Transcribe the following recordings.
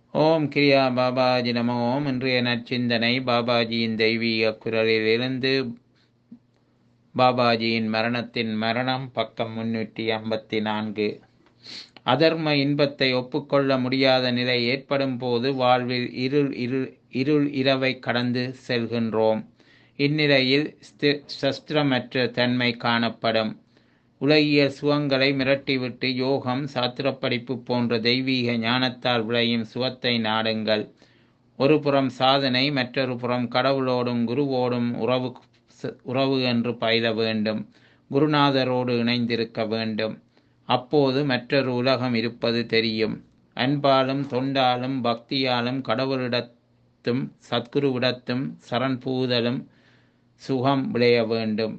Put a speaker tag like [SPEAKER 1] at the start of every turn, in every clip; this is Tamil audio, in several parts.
[SPEAKER 1] ஓம் கிரியா பாபாஜி நம ஓம் இன்றைய நற்சிந்தனை பாபாஜியின் தெய்வீக குரலிலிருந்து பாபாஜியின் மரணத்தின் மரணம் பக்கம் முன்னூற்றி ஐம்பத்தி நான்கு அதர்ம இன்பத்தை ஒப்புக்கொள்ள முடியாத நிலை ஏற்படும் போது வாழ்வில் இருள் இருள் இருள் இரவை கடந்து செல்கின்றோம் இந்நிலையில் ஸ்தி- சஸ்திரமற்ற தன்மை காணப்படும் உலகியல் சுகங்களை மிரட்டிவிட்டு யோகம் சாத்திரப்படிப்பு போன்ற தெய்வீக ஞானத்தால் விளையும் சுகத்தை நாடுங்கள் ஒரு புறம் சாதனை மற்றொரு புறம் கடவுளோடும் குருவோடும் உறவு உறவு என்று பயில வேண்டும் குருநாதரோடு இணைந்திருக்க வேண்டும் அப்போது மற்றொரு உலகம் இருப்பது தெரியும் அன்பாலும் தொண்டாலும் பக்தியாலும் கடவுளிடத்தும் சத்குருவிடத்தும் சரண் புகுதலும் சுகம் விளைய வேண்டும்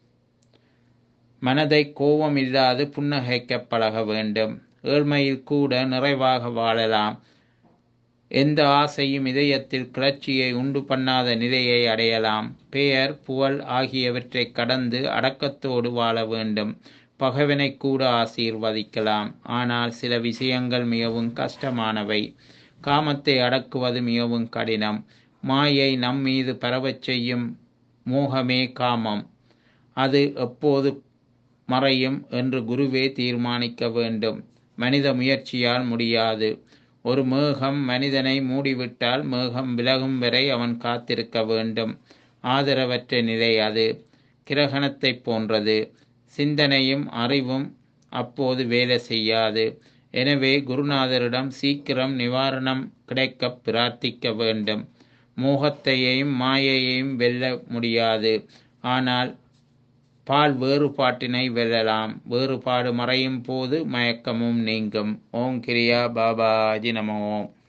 [SPEAKER 1] மனதை கோபம் இல்லாது புன்னகைக்கப் பழக வேண்டும் ஏழ்மையில் கூட நிறைவாக வாழலாம் எந்த ஆசையும் இதயத்தில் கிளர்ச்சியை உண்டு பண்ணாத நிலையை அடையலாம் பெயர் புகழ் ஆகியவற்றை கடந்து அடக்கத்தோடு வாழ வேண்டும் பகைவனை கூட ஆசீர்வதிக்கலாம் ஆனால் சில விஷயங்கள் மிகவும் கஷ்டமானவை காமத்தை அடக்குவது மிகவும் கடினம் மாயை நம் மீது பரவச் செய்யும் மோகமே காமம் அது எப்போது மறையும் என்று குருவே தீர்மானிக்க வேண்டும் மனித முயற்சியால் முடியாது ஒரு மேகம் மனிதனை மூடிவிட்டால் மேகம் விலகும் வரை அவன் காத்திருக்க வேண்டும் ஆதரவற்ற நிலை அது கிரகணத்தைப் போன்றது சிந்தனையும் அறிவும் அப்போது வேலை செய்யாது எனவே குருநாதரிடம் சீக்கிரம் நிவாரணம் கிடைக்க பிரார்த்திக்க வேண்டும் மோகத்தையும் மாயையையும் வெல்ல முடியாது ஆனால் பால் வேறுபாட்டினை வெல்லலாம் வேறுபாடு மறையும் போது மயக்கமும் நீங்கும் ஓம் கிரியா பாபாஜி நம ஓம்